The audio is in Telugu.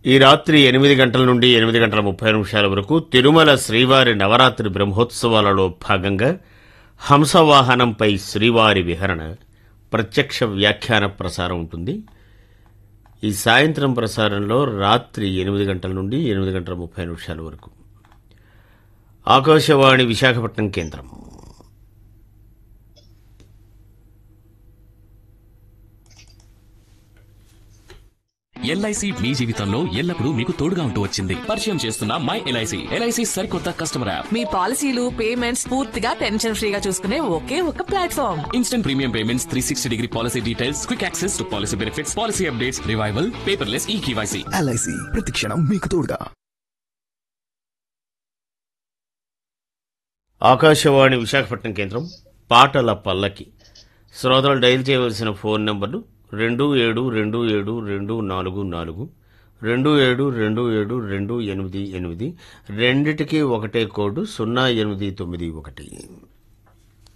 ఈ రాత్రి ఎనిమిది గంటల నుండి ఎనిమిది గంటల ముప్పై నిమిషాల వరకు తిరుమల శ్రీవారి నవరాత్రి బ్రహ్మోత్సవాలలో భాగంగా హంసవాహనంపై శ్రీవారి విహరణ ప్రత్యక్ష వ్యాఖ్యాన ప్రసారం ఉంటుంది ఈ సాయంత్రం ప్రసారంలో రాత్రి ఎనిమిది గంటల నుండి ఎనిమిది గంటల ముప్పై నిమిషాల వరకు ఆకాశవాణి విశాఖపట్నం కేంద్రం ఎల్ఐసి మీ జీవితంలో ఎల్లప్పుడూ మీకు తోడుగా ఉంటూ వచ్చింది పరిచయం చేస్తున్న మై ఎల్ఐసి ఎల్ఐసి సరికొత్త కస్టమర్ యాప్ మీ పాలసీలు పేమెంట్స్ పూర్తిగా టెన్షన్ ఫ్రీగా చూసుకునే ఒకే ఒక platform instant premium payments three sixty degree policy details quick access to policy benefits policy updates revival paperless e KYC LIC ప్రతిక్షణం మీకు తోడుగా ఆకాశవాణి విశాఖపట్నం కేంద్రం పాటల పల్లకి శ్రోతలు డయల్ చేయవలసిన ఫోన్ నంబర్లు రెండు ఏడు రెండు ఏడు రెండు నాలుగు నాలుగు రెండు ఏడు రెండు ఏడు రెండు ఎనిమిది ఎనిమిది రెండిటికి ఒకటే కోడ్ సున్నా ఎనిమిది తొమ్మిది ఒకటి